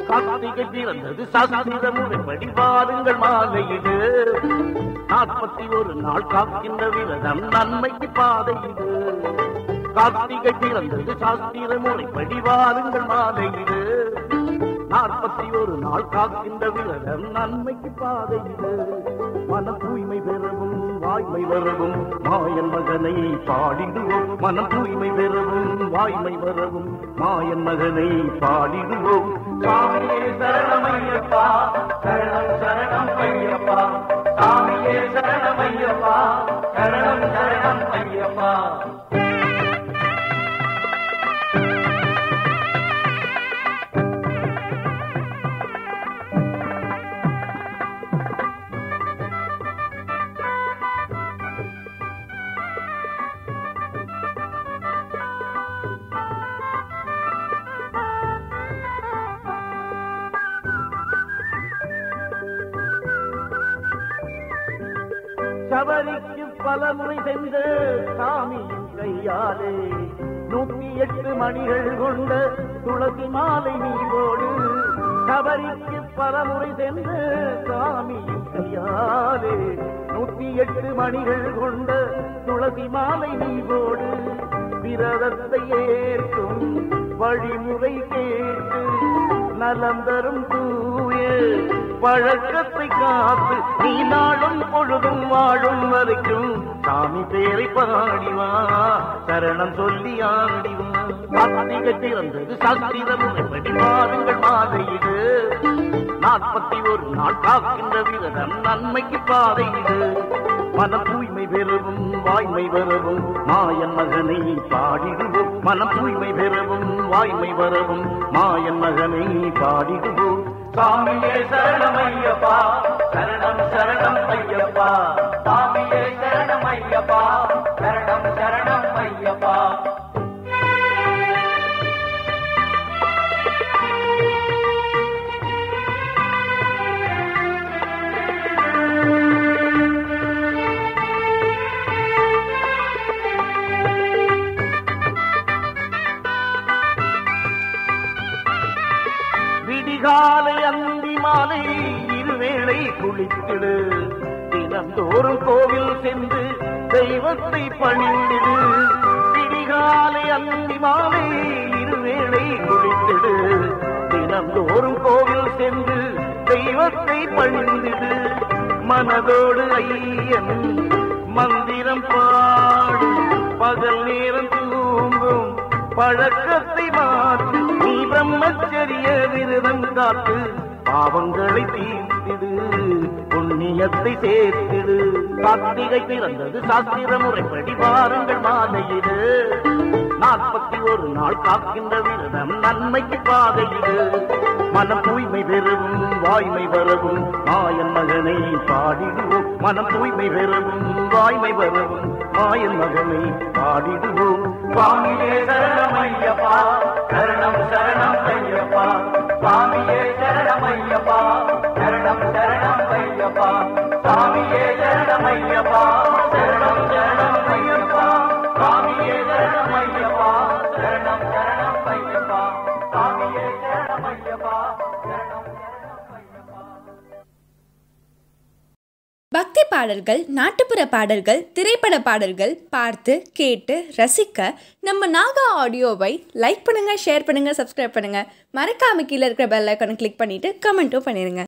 கார்த்திகை பிறந்தது சாஸ்திர முறைப்படி வாருங்கள் மாலையிடு நாற்பத்தி ஒரு நாள் காக்கின்ற விரதம் நன்மைக்கு பாதை இது கார்த்திகை பிறந்தது சாஸ்திர முறைப்படி வாருங்கள் மாலையிடு நாற்பத்தி ஒரு நாள் காக்கின்ற விரதம் நன்மைக்கு பாதை இது மனம் தூய்மை பெறவும் வாய்மை வரவும் மாயன் மகனை பாடிடுவோம் மனம் தூய்மை பெறவும் வாய்மை வரவும் மாயன் மகனை பாடிடுவோம் சாமியே சரணமையப்பா சரணம் சரணம் ஐயப்பா சாமியே சரணமையப்பா சரணம் சரணம் ஐயப்பா சபரிக்கு பல முறை சென்ற சாமியின் கையாலே நூத்தி எட்டு மணிகள் கொண்ட துளசி மாலை நீவோடு சபரிக்கு பல முறை சென்ற சாமியின் கையாலே நூத்தி எட்டு மணிகள் கொண்ட துளசி மாலை நீவோடு விரதத்தை ஏற்கும் வழிமுறை கேட்டு நலம் தரும் தூய பழக்கத்தை காத்து நீ நாளும் பொழுதும் வாழும் வரைக்கும் சாமி பேரை பாடிவா சரணம் சொல்லி ஆடிவா கார்த்திகை திறந்தது சாஸ்திர முறைப்படி வாருங்கள் மாலையிடு நாற்பத்தி ஒரு நாள் காக்கின்ற விரதம் நன்மைக்கு பாதையிடு மனம் தூய்மை பெறவும் வாய்மை வரவும் மாயன் மகனை பாடிடுவோம் மனம் தூய்மை பெறவும் வாய்மை வரவும் மாயன் மகனை பாடிடுவோம் சாமியே சரணம் ஐயப்பா சரணம் சரணம் ஐயப்பா சாமியே சரணம் ஐயப்பா சரணம் சரணம் ஐயப்பா விடிகாலை அந்தி மாலை இருவேளை குளித்திடு தினந்தோறும் கோவில் சென்று தெய்வத்தை பணிந்திடு விடிகாலை அந்தி மாலை இருவேளை குளித்திடு தினந்தோறும் கோவில் சென்று தெய்வத்தை பணிந்திடு மனதோடு ஐயன் மந்திரம் பாடு பகல் நேரம் தூங்கும் பழக்கத்தை மாற்று நீ பிரம்மச்சரிய விரதம் காத்து பாவங்களை தீர்த்திடு புண்ணியத்தை சேர்த்திடு கார்த்திகை பிறந்தது சாஸ்திர முறைப்படி வாருங்கள் மாலையிடு நாற்பத்தி ஒரு நாள் காக்கின்ற விரதம் நன்மைக்கு பாதையிடு மனம் தூய்மை பெறவும் வாய்மை வரவும் மாயன் மகனை பாடிடுவோம் மனம் தூய்மை பெறவும் வாய்மை வரவும் மாயன் மகனை பாடிடுவோம் சுவாமியே சரணம் ஐயப்பா சரணம் சரணம் ஐயப்பா சுவாமியே சரணம் ஐயப்பா சரணம் சரணம் ஐயப்பா சுவாமியே சரணம் ஐயப்பா சரணம் சரணம் ஐயப்பா சுவாமியே சரணம் ஐயப்பா சரணம் சரணம் ஐயப்பா சுவாமியே சரணம் ஐயப்பா சரணம் சரணம் ஐயப்பா பக்தி பாடல்கள் நாட்டுப்புற பாடல்கள் திரைப்பட பாடல்கள் பார்த்து கேட்டு ரசிக்க நம்ம நாகா ஆடியோவை லைக் பண்ணுங்க ஷேர் பண்ணுங்க சப்ஸ்கிரைப் பண்ணுங்க மறக்காம கீழே இருக்கிற பெல் ஐக்கானை கிளிக் பண்ணிட்டு கமெண்ட்டும் பண்ணிருங்க